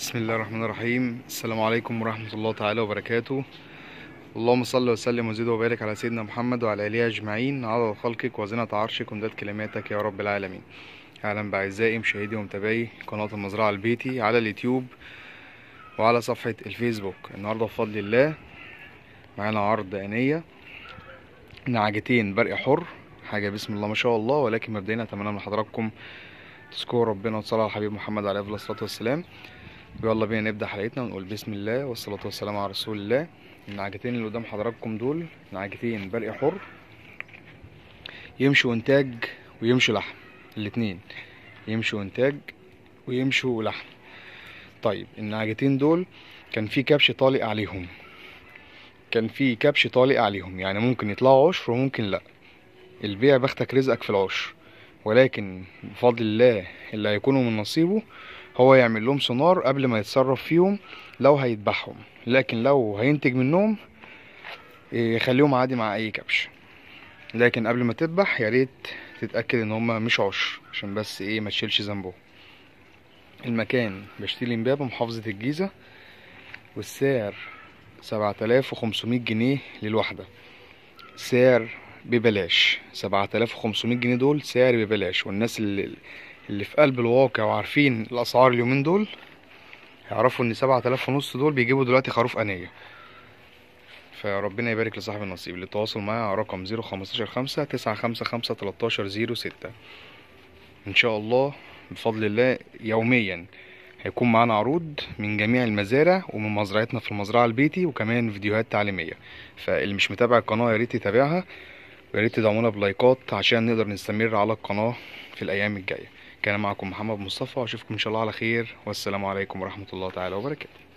بسم الله الرحمن الرحيم السلام عليكم ورحمة الله تعالى وبركاته اللهم صل وسلم وزد وبارك على سيدنا محمد وعلى آله أجمعين على خلقك وزنة عرشك ومداد كلماتك يا رب العالمين أهلا بأعزائي مشاهدي ومتابعي قناة المزرعة البيتي على اليوتيوب وعلى صفحة الفيسبوك النهاردة بفضل الله معانا عرض آنية نعجتين برق حر حاجة بسم الله ما شاء الله ولكن مبدئيا أتمنى من حضراتكم تذكروا ربنا وتصلوا على الحبيب محمد عليه أفضل الصلاة والسلام يلا بينا نبدأ حلقتنا ونقول بسم الله والصلاة والسلام على رسول الله النعجتين اللي قدام حضراتكم دول نعجتين برق حر يمشوا إنتاج ويمشوا لحم الاتنين يمشوا إنتاج ويمشوا لحم طيب النعجتين دول كان في كبش طالق عليهم كان في كبش طالق عليهم يعني ممكن يطلعوا عشر وممكن لا البيع بختك رزقك في العشر ولكن بفضل الله اللي هيكونوا من نصيبه هو يعمل لهم سونار قبل ما يتصرف فيهم لو هيذبحهم لكن لو هينتج منهم يخليهم عادي مع اي كبش لكن قبل ما تذبح يا ريت تتاكد ان هما مش عشر عشان بس ايه ما تشيلش ذنبه المكان بشتري امبابة محافظة الجيزة والسعر سبعة آلاف وخمسمية جنيه للوحدة سعر ببلاش سبعة آلاف وخمسمية جنيه دول سعر ببلاش والناس اللي, اللي في قلب الواقع وعارفين الأسعار اليومين دول يعرفوا إن سبعة آلاف ونص دول بيجيبوا دلوقتي خروف أنية فربنا يبارك لصاحب النصيب للتواصل معايا على رقم زيرو خمستاشر خمسة تسعة خمسة خمسة تلاتاشر زيرو ستة إن شاء الله بفضل الله يوميا هيكون معانا عروض من جميع المزارع ومن مزرعتنا في المزرعة البيتي وكمان فيديوهات تعليمية فاللي مش متابع القناة يا ريت يتابعها ويا ريت تدعمونا بلايكات عشان نقدر نستمر على القناة في الأيام الجاية كان معكم محمد مصطفى وأشوفكم إن شاء الله على خير والسلام عليكم ورحمة الله تعالى وبركاته